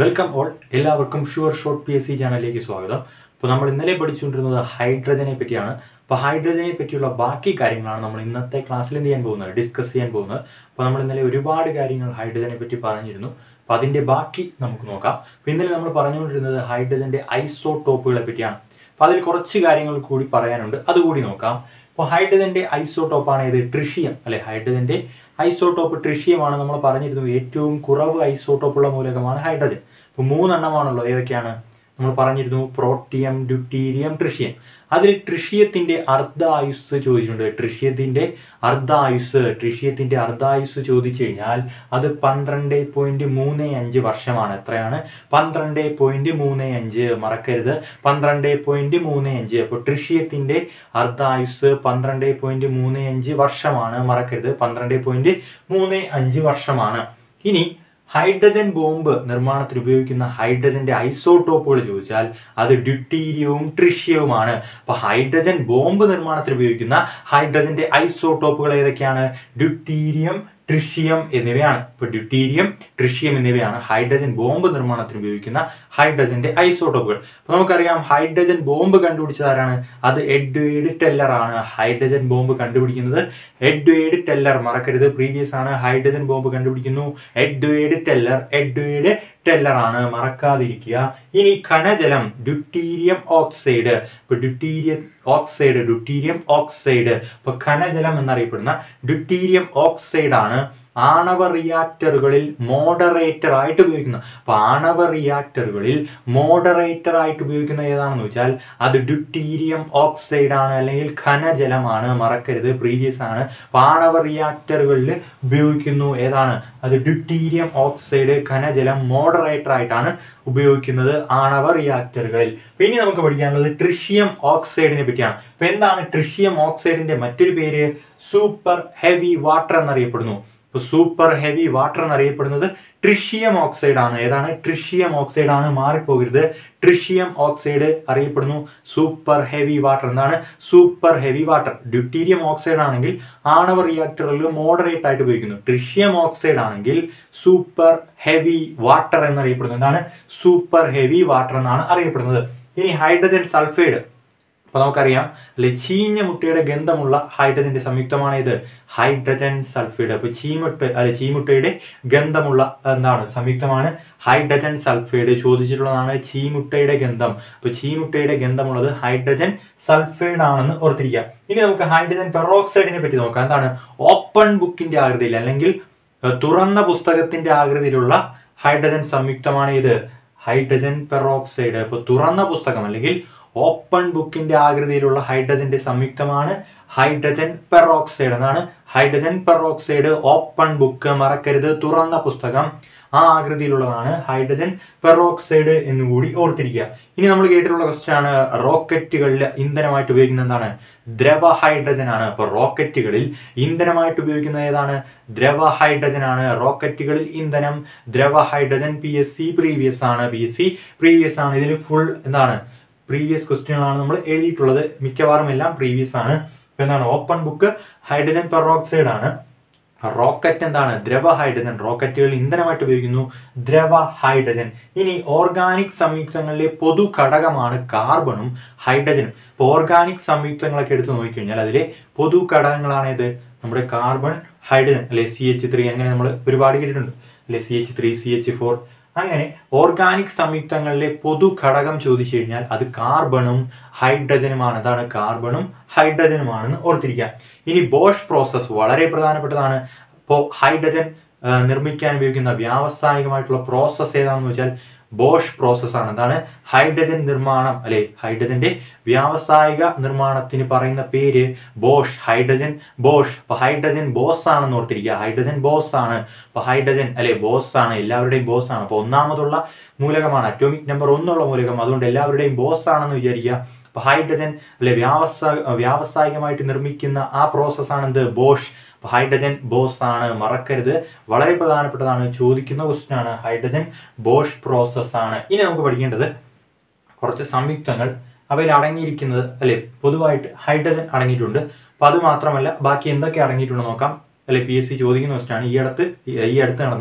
welcome all എല്ലാവർക്കും sure short P S C ചാനലിലേക്ക് സ്വാഗതം അപ്പോൾ നമ്മൾ ഇന്നലെ പഠിച്ചുകൊണ്ടിരുന്നത് ഹൈഡ്രജനെ പറ്റിയാണ് അപ്പോൾ ഹൈഡ്രജനെ പറ്റിയുള്ള ബാക്കി കാര്യങ്ങളാണ് നമ്മൾ ഇന്നത്തെ ക്ലാസ്സിൽ എന്ത് ചെയ്യാൻ പോകുന്നത് ഡിസ്കസ് ചെയ്യാൻ പോകുന്നത് അപ്പോൾ നമ്മൾ ഇന്നലെ ഒരുപാട് കാര്യങ്ങൾ ഹൈഡ്രജനെ പറ്റി പറഞ്ഞിരുന്നു അപ്പോൾ അതിൻ്റെ ബാക്കി നമുക്ക് നോക്കാം അപ്പോൾ ഇന്നലെ നമ്മൾ പറഞ്ഞുകൊണ്ടിരുന്നത് ഹൈഡ്രജൻ്റെ ഐസോടോപ്പുകളെ പറ്റിയാണ് അപ്പോൾ അതിൽ കുറച്ച് കാര്യങ്ങൾ കൂടി പറയാനുണ്ട് അതുകൂടി നോക്കാം അപ്പോൾ ഹൈഡ്രജൻ്റെ ഐസോടോപ്പാണ് ഇത് ട്രിഷിയം അല്ലെ ഹൈഡ്രജൻ്റെ ഐസോടോപ്പ് ട്രിഷിയമാണ് നമ്മൾ പറഞ്ഞിരുന്നു ഏറ്റവും കുറവ് ഐസോടോപ്പുള്ള മൂലകമാണ് ഹൈഡ്രജൻ ഇപ്പോൾ മൂന്നെണ്ണമാണുള്ളത് ഏതൊക്കെയാണ് നമ്മൾ പറഞ്ഞിരുന്നു പ്രോട്ടിയം ഡ്യൂട്ടീരിയം ട്രിഷിയം അതിൽ ട്രിഷിയത്തിൻ്റെ അർദ്ധ ആയുസ് ചോദിച്ചിട്ടുണ്ട് ട്രിഷിയത്തിൻ്റെ അർദ്ധ ആയുസ് ട്രിഷിയത്തിൻ്റെ അർദ്ധ ആയുസ് ചോദിച്ചു കഴിഞ്ഞാൽ അത് പന്ത്രണ്ട് പോയിന്റ് മൂന്ന് അഞ്ച് വർഷമാണ് എത്രയാണ് പന്ത്രണ്ട് പോയിന്റ് മൂന്ന് അഞ്ച് മറക്കരുത് പന്ത്രണ്ട് പോയിന്റ് മൂന്ന് അഞ്ച് അപ്പോൾ ട്രിഷിയത്തിൻ്റെ അർദ്ധ ആയുസ് പന്ത്രണ്ട് പോയിന്റ് മൂന്ന് അഞ്ച് വർഷമാണ് മറക്കരുത് പന്ത്രണ്ട് പോയിന്റ് മൂന്ന് അഞ്ച് വർഷമാണ് ഇനി ഹൈഡ്രജൻ ബോംബ് നിർമ്മാണത്തിന് ഉപയോഗിക്കുന്ന ഹൈഡ്രജന്റെ ഐസോടോപ്പുകൾ ചോദിച്ചാൽ അത് ഡ്യൂട്ടീരിയവും ട്രിഷ്യവുമാണ് അപ്പോൾ ഹൈഡ്രജൻ ബോംബ് നിർമ്മാണത്തിന് ഉപയോഗിക്കുന്ന ഹൈഡ്രജന്റെ ഐസോടോപ്പുകൾ ഏതൊക്കെയാണ് ഡ്യൂട്ടീരിയം ട്രിഷ്യം എന്നിവയാണ് ഇപ്പോൾ ഡ്യൂട്ടീരിയം ട്രിഷ്യം എന്നിവയാണ് ഹൈഡ്രജൻ ബോംബ് നിർമ്മാണത്തിന് ഉപയോഗിക്കുന്ന ഹൈഡ്രജന്റെ ഐസോട്ടോപ്പുകൾ അപ്പോൾ നമുക്കറിയാം ഹൈഡ്രജൻ ബോംബ് കണ്ടുപിടിച്ചത് ആരാണ് അത് എഡ്വേഡ് ടെല്ലർ ആണ് ഹൈഡ്രജൻ ബോംബ് കണ്ടുപിടിക്കുന്നത് എഡ്വേഡ് ടെല്ലർ മറക്കരുത് പ്രീവിയസ് ആണ് ഹൈഡ്രജൻ ബോംബ് കണ്ടുപിടിക്കുന്നു എഡ്വേഡ് ടെല്ലർ എഡ്വേഡ് ടെല്ലർ ആണ് മറക്കാതിരിക്കുക ഇനി ഖനജലം ഡ്യൂട്ടീരിയം ഓക്സൈഡ് ഇപ്പൊ ഡ്യൂട്ടീരിയം ഓക്സൈഡ് ഡ്യൂട്ടീരിയം ഓക്സൈഡ് ഇപ്പൊ ഖനജലം എന്നറിയപ്പെടുന്ന ഡ്യൂട്ടീരിയം ഓക്സൈഡ് ആണ് ആണവ റിയാക്ടറുകളിൽ മോഡറേറ്റർ ആയിട്ട് ഉപയോഗിക്കുന്ന അപ്പോൾ ആണവ റിയാക്ടറുകളിൽ മോഡറേറ്റർ ആയിട്ട് ഉപയോഗിക്കുന്ന ഏതാണെന്ന് വെച്ചാൽ അത് ഡ്യൂട്ടീരിയം ഓക്സൈഡ് ആണ് അല്ലെങ്കിൽ ഖനജലമാണ് മറക്കരുത് പ്രീവിയസ് ആണ് അപ്പോൾ ആണവ റിയാക്ടറുകളിൽ ഉപയോഗിക്കുന്നു ഏതാണ് അത് ഡ്യൂട്ടീരിയം ഓക്സൈഡ് ഖനജലം മോഡറേറ്റർ ആയിട്ടാണ് ഉപയോഗിക്കുന്നത് ആണവ റിയാക്ടറുകളിൽ അപ്പോൾ ഇനി നമുക്ക് പഠിക്കാനുള്ളത് ട്രിഷ്യം ഓക്സൈഡിനെ പറ്റിയാണ് അപ്പോൾ എന്താണ് ട്രിഷ്യം ഓക്സൈഡിന്റെ മറ്റൊരു പേര് സൂപ്പർ ഹെവി വാട്ടർ എന്നറിയപ്പെടുന്നു ഇപ്പോൾ സൂപ്പർ ഹെവി വാട്ടർ എന്നറിയപ്പെടുന്നത് ട്രിഷ്യം ഓക്സൈഡ് ആണ് ഏതാണ് ട്രിഷ്യം ഓക്സൈഡ് ആണ് മാറിപ്പോകരുത് ട്രിഷ്യം ഓക്സൈഡ് അറിയപ്പെടുന്നു സൂപ്പർ ഹെവി വാട്ടർ എന്താണ് super heavy water deuterium oxide ആണെങ്കിൽ ആണവ റിയാക്ടറിൽ മോഡറേറ്റ് ആയിട്ട് ഉപയോഗിക്കുന്നു ട്രിഷ്യം ഓക്സൈഡ് ആണെങ്കിൽ സൂപ്പർ ഹെവി വാട്ടർ എന്നറിയപ്പെടുന്നു എന്താണ് സൂപ്പർ ഹെവി വാട്ടർ എന്നാണ് അറിയപ്പെടുന്നത് ഇനി ഹൈഡ്രജൻ സൾഫൈഡ് അപ്പോൾ നമുക്കറിയാം അല്ലെ ചീഞ്ഞ മുട്ടയുടെ ഗന്ധമുള്ള ഹൈഡ്രജന്റെ സംയുക്തമാണ് ഇത് ഹൈഡ്രജൻ സൾഫൈഡ് അപ്പോൾ ചീമുട്ട അല്ലെ ചീമുട്ടയുടെ ഗന്ധമുള്ള എന്താണ് സംയുക്തമാണ് ഹൈഡ്രജൻ സൾഫൈഡ് ചോദിച്ചിട്ടുള്ളതാണ് ചീമുട്ടയുടെ ഗന്ധം അപ്പോൾ ചീമുട്ടയുടെ ഗന്ധമുള്ളത് ഹൈഡ്രജൻ സൾഫൈഡ് ആണെന്ന് ഓർത്തിരിക്കുക ഇനി നമുക്ക് ഹൈഡ്രജൻ പെറോക്സൈഡിനെ പറ്റി നോക്കാം എന്താണ് ഓപ്പൺ ബുക്കിന്റെ ആകൃതിയിൽ അല്ലെങ്കിൽ തുറന്ന പുസ്തകത്തിന്റെ ആകൃതിയിലുള്ള ഹൈഡ്രജൻ സംയുക്തമാണ് ഇത് ഹൈഡ്രജൻ പെറോക്സൈഡ് ഇപ്പോൾ തുറന്ന പുസ്തകം അല്ലെങ്കിൽ ഓപ്പൺ ബുക്കിന്റെ ആകൃതിയിലുള്ള ഹൈഡ്രജന്റെ സംയുക്തമാണ് ഹൈഡ്രജൻ പെറോക്സൈഡ് എന്നാണ് ഹൈഡ്രജൻ പെറോക്സൈഡ് ഓപ്പൺ ബുക്ക് മറക്കരുത് തുറന്ന പുസ്തകം ആ ആകൃതിയിലുള്ളതാണ് ഹൈഡ്രജൻ പെറോക്സൈഡ് എന്നുകൂടി ഓർത്തിരിക്കുക ഇനി നമ്മൾ കേട്ടിട്ടുള്ള ക്വസ്റ്റ്യൻ ആണ് റോക്കറ്റുകളിൽ ഇന്ധനമായിട്ട് ഉപയോഗിക്കുന്ന എന്താണ് ദ്രവ ഹൈഡ്രജൻ ആണ് അപ്പോൾ റോക്കറ്റുകളിൽ ഇന്ധനമായിട്ട് ഉപയോഗിക്കുന്ന ഏതാണ് ദ്രവ ഹൈഡ്രജൻ ആണ് റോക്കറ്റുകളിൽ ഇന്ധനം ദ്രവ hydrogen P S C previous ആണ് പി എസ് സി പ്രീവിയസ് ആണ് ഇതിൽ ഫുൾ എന്താണ് പ്രീവിയസ് ക്വസ്റ്റ്യനുകളാണ് നമ്മൾ എഴുതിയിട്ടുള്ളത് മിക്കവാറും എല്ലാം പ്രീവിയസ് ആണ് എന്താണ് ഓപ്പൺ ബുക്ക് ഹൈഡ്രജൻ പെറോക്സൈഡ് ആണ് റോക്കറ്റ് എന്താണ് ദ്രവ ഹൈഡ്രജൻ റോക്കറ്റുകൾ ഇന്ധനമായിട്ട് ഉപയോഗിക്കുന്നു ദ്രവ ഹൈഡ്രജൻ ഇനി ഓർഗാനിക് സംയുക്തങ്ങളിലെ പൊതു ഘടകമാണ് കാർബണും ഹൈഡ്രജനും ഇപ്പോൾ ഓർഗാനിക് സംയുക്തങ്ങളൊക്കെ എടുത്ത് നോക്കിക്കഴിഞ്ഞാൽ അതിലെ പൊതു ഘടകങ്ങളാണ് ഇത് നമ്മുടെ കാർബൺ ഹൈഡ്രജൻ അല്ലെ സി എച്ച് ത്രീ അങ്ങനെ നമ്മൾ ഒരുപാട് കേട്ടിട്ടുണ്ട് അല്ലെ C H three C H four അങ്ങനെ ഓർഗാനിക് സംയുക്തങ്ങളിലെ പൊതു ഘടകം ചോദിച്ചു കഴിഞ്ഞാൽ അത് കാർബണും ഹൈഡ്രജനുമാണ് അതാണ് കാർബണും ഹൈഡ്രജനുമാണെന്ന് ഓർത്തിരിക്കുക ഇനി ബോഷ് പ്രോസസ്സ് വളരെ പ്രധാനപ്പെട്ടതാണ് ഇപ്പോൾ ഹൈഡ്രജൻ നിർമ്മിക്കാൻ ഉപയോഗിക്കുന്ന വ്യാവസായികമായിട്ടുള്ള പ്രോസസ്സ് ഏതാണെന്ന് വെച്ചാൽ ബോഷ് പ്രോസസ്സാണ് എന്താണ് ഹൈഡ്രജൻ നിർമ്മാണം അല്ലെ ഹൈഡ്രജന്റെ വ്യാവസായിക നിർമ്മാണത്തിന് പറയുന്ന പേര് ബോഷ് ഹൈഡ്രജൻ ബോഷ് അപ്പൊ ഹൈഡ്രജൻ ബോസ് ആണെന്ന് ഓർത്തിരിക്കുക ഹൈഡ്രജൻ ബോസ് ആണ് അപ്പൊ ഹൈഡ്രജൻ അല്ലെ ബോസ് ആണ് എല്ലാവരുടെയും ബോസ് ആണ് അപ്പൊ ഒന്നാമതുള്ള മൂലകമാണ് അറ്റോമിക് നമ്പർ ഒന്നുള്ള മൂലകം അതുകൊണ്ട് എല്ലാവരുടെയും ബോസ് ആണെന്ന് വിചാരിക്കുക അപ്പൊ ഹൈഡ്രജൻ അല്ലെ വ്യാവസായ വ്യാവസായികമായിട്ട് നിർമ്മിക്കുന്ന ആ പ്രോസസ്സാണ് എന്ത് ബോഷ് ഹൈഡ്രജൻ ബോസ് ആണ് മറക്കരുത് വളരെ പ്രധാനപ്പെട്ടതാണ് ചോദിക്കുന്ന ക്വസ്റ്റ്യൻ ആണ് ഹൈഡ്രജൻ ബോഷ് പ്രോസസ് ആണ് ഇനി നമുക്ക് പഠിക്കേണ്ടത് കുറച്ച് സംയുക്തങ്ങൾ അവയിൽ അടങ്ങിയിരിക്കുന്നത് അല്ലെ പൊതുവായിട്ട് ഹൈഡ്രജൻ അടങ്ങിയിട്ടുണ്ട് അപ്പോൾ അത് മാത്രമല്ല ബാക്കി എന്തൊക്കെ അടങ്ങിയിട്ടുണ്ടെന്ന് നോക്കാം അല്ലെ പി എസ് സി ചോദിക്കുന്ന ക്വസ്റ്റ്യൻ ആണ് ഈ അടുത്ത് ഈ അടുത്ത് നടന്ന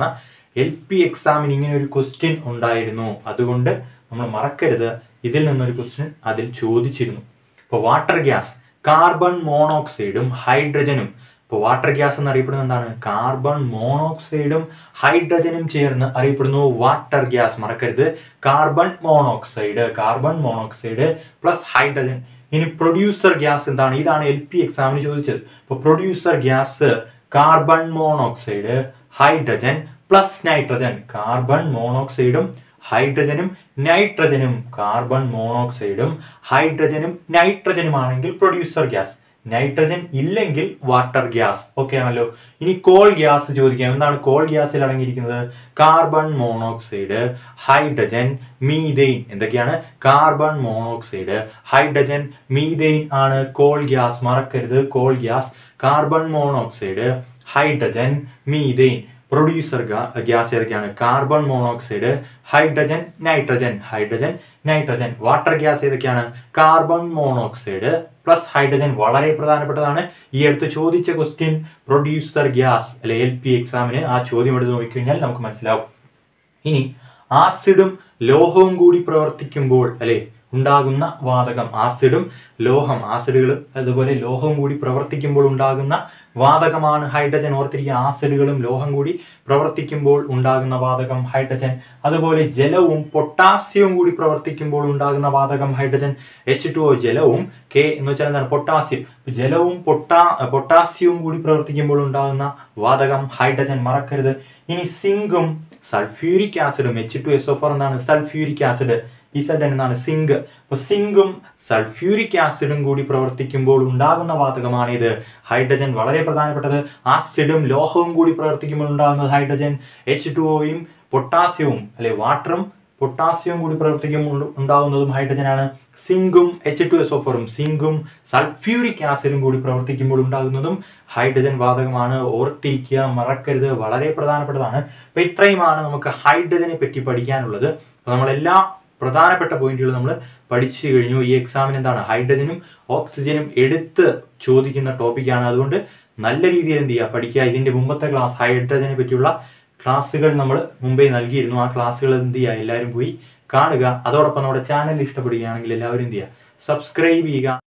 എൽ പി എക്സാമിന് ഇങ്ങനെ ഒരു ക്വസ്റ്റ്യൻ ഉണ്ടായിരുന്നു അതുകൊണ്ട് നമ്മൾ മറക്കരുത് ഇതിൽ നിന്നൊരു ക്വസ്റ്റ്യൻ അതിൽ ചോദിച്ചിരുന്നു ഇപ്പോൾ വാട്ടർ ഗ്യാസ് കാർബൺ മോണോക്സൈഡും ഹൈഡ്രജനും ഇപ്പോൾ വാട്ടർ ഗ്യാസ് എന്ന് അറിയപ്പെടുന്നത് എന്താണ് കാർബൺ മോണോക്സൈഡും ഹൈഡ്രജനും ചേർന്ന് അറിയപ്പെടുന്നു വാട്ടർ ഗ്യാസ് മറക്കരുത് carbon monoxide carbon monoxide plus hydrogen ഇനി പ്രൊഡ്യൂസർ ഗ്യാസ് എന്താണ് ഇതാണ് എൽ പി എക്സാമിന് ചോദിച്ചത് ഇപ്പോൾ producer gas carbon monoxide hydrogen plus nitrogen carbon മോണോക്സൈഡും ഹൈഡ്രജനും നൈട്രജനും കാർബൺ മോണോക്സൈഡും ഹൈഡ്രജനും നൈട്രജനും ആണെങ്കിൽ പ്രൊഡ്യൂസർ ഗ്യാസ് നൈട്രജൻ ഇല്ലെങ്കിൽ വാട്ടർ ഗ്യാസ് ഓക്കെ ആണല്ലോ ഇനി കോൾ ഗ്യാസ് ചോദിക്കാം എന്താണ് കോൾ ഗ്യാസിൽ അടങ്ങിയിരിക്കുന്നത് കാർബൺ മോണോക്സൈഡ് ഹൈഡ്രജൻ മീതെയിൻ എന്തൊക്കെയാണ് കാർബൺ മോണോക്സൈഡ് ഹൈഡ്രജൻ മീതെയിൻ ആണ് കോൾ ഗ്യാസ് മറക്കരുത് coal gas carbon monoxide hydrogen methane producer gas ഏതൊക്കെയാണ് carbon monoxide hydrogen nitrogen hydrogen nitrogen water gas ഏതൊക്കെയാണ് കാർബൺ മോണോക്സൈഡ് പ്ലസ് ഹൈഡ്രജൻ വളരെ പ്രധാനപ്പെട്ടതാണ് ഈ അടുത്ത് ചോദിച്ച ക്വസ്റ്റ്യൻ പ്രൊഡ്യൂസർ ഗ്യാസ് അല്ലെ എൽ പി എക്സാമിന് ആ ചോദ്യം എടുത്ത് നോക്കിക്കഴിഞ്ഞാൽ നമുക്ക് മനസ്സിലാവും ഇനി ആസിഡും ലോഹവും കൂടി പ്രവർത്തിക്കുമ്പോൾ അല്ലെ ഉണ്ടാകുന്ന വാതകം ആസിഡും ലോഹം ആസിഡുകളും അതുപോലെ ലോഹവും കൂടി പ്രവർത്തിക്കുമ്പോൾ ഉണ്ടാകുന്ന വാതകമാണ് ഹൈഡ്രജൻ ഓർത്തിരിക്കുക ആസിഡുകളും ലോഹം കൂടി പ്രവർത്തിക്കുമ്പോൾ ഉണ്ടാകുന്ന വാതകം ഹൈഡ്രജൻ അതുപോലെ ജലവും പൊട്ടാസ്യവും കൂടി പ്രവർത്തിക്കുമ്പോൾ ഉണ്ടാകുന്ന വാതകം ഹൈഡ്രജൻ എച്ച് ടു ഒ ജലവും കെ എന്ന് വെച്ചാൽ എന്താണ് പൊട്ടാസ്യം ജലവും പൊട്ടാ പൊട്ടാസ്യവും കൂടി പ്രവർത്തിക്കുമ്പോൾ ഉണ്ടാകുന്ന വാതകം ഹൈഡ്രജൻ മറക്കരുത് ഇനി സിങ്കും സൾഫ്യൂരിക് ആസിഡും H two S O four എന്താണ് സൾഫ്യൂരിക് ആസിഡ് ഈ സൈഡ് എന്നാണ് സിങ്ക് അപ്പോൾ സിങ്കും സൾഫ്യൂരിക് ആസിഡും കൂടി പ്രവർത്തിക്കുമ്പോൾ ഉണ്ടാകുന്ന വാതകമാണ് ഇത് ഹൈഡ്രജൻ വളരെ പ്രധാനപ്പെട്ടത് ആസിഡും ലോഹവും കൂടി പ്രവർത്തിക്കുമ്പോൾ ഉണ്ടാകുന്നത് ഹൈഡ്രജൻ എച്ച് ടു ഒയും പൊട്ടാസ്യവും അല്ലെ വാട്ടറും പൊട്ടാസ്യവും കൂടി പ്രവർത്തിക്കുമ്പോൾ ഉണ്ടാകുന്നതും ഹൈഡ്രജനാണ് സിങ്കും എച്ച് ടു എസ് ഓഫറും സിങ്കും സൾഫ്യൂരിക് ആസിഡും കൂടി പ്രവർത്തിക്കുമ്പോൾ ഉണ്ടാകുന്നതും ഹൈഡ്രജൻ വാതകമാണ് ഓർത്തിരിക്കുക മറക്കരുത് വളരെ പ്രധാനപ്പെട്ടതാണ് അപ്പോൾ ഇത്രയുമാണ് നമുക്ക് ഹൈഡ്രജനെ പറ്റി പഠിക്കാനുള്ളത് അപ്പോൾ നമ്മളെല്ലാ പ്രധാനപ്പെട്ട പോയിന്റുകൾ നമ്മൾ പഠിച്ചു കഴിഞ്ഞു ഈ എക്സാമിന് എന്താണ് ഹൈഡ്രജനും ഓക്സിജനും എടുത്ത് ചോദിക്കുന്ന ടോപ്പിക്കാണ് അതുകൊണ്ട് നല്ല രീതിയിൽ എന്ത് ചെയ്യുക പഠിക്കുക ഇതിന്റെ മുമ്പത്തെ ക്ലാസ് ഹൈഡ്രജനെ പറ്റിയുള്ള ക്ലാസ്സുകൾ നമ്മൾ മുമ്പേ നൽകിയിരുന്നു ആ ക്ലാസ്സുകൾ എന്ത് ചെയ്യുക എല്ലാവരും പോയി കാണുക അതോടൊപ്പം നമ്മുടെ ചാനൽ ഇഷ്ടപ്പെടുകയാണെങ്കിൽ എല്ലാവരും എന്ത് ചെയ്യുക സബ്സ്ക്രൈബ് ചെയ്യുക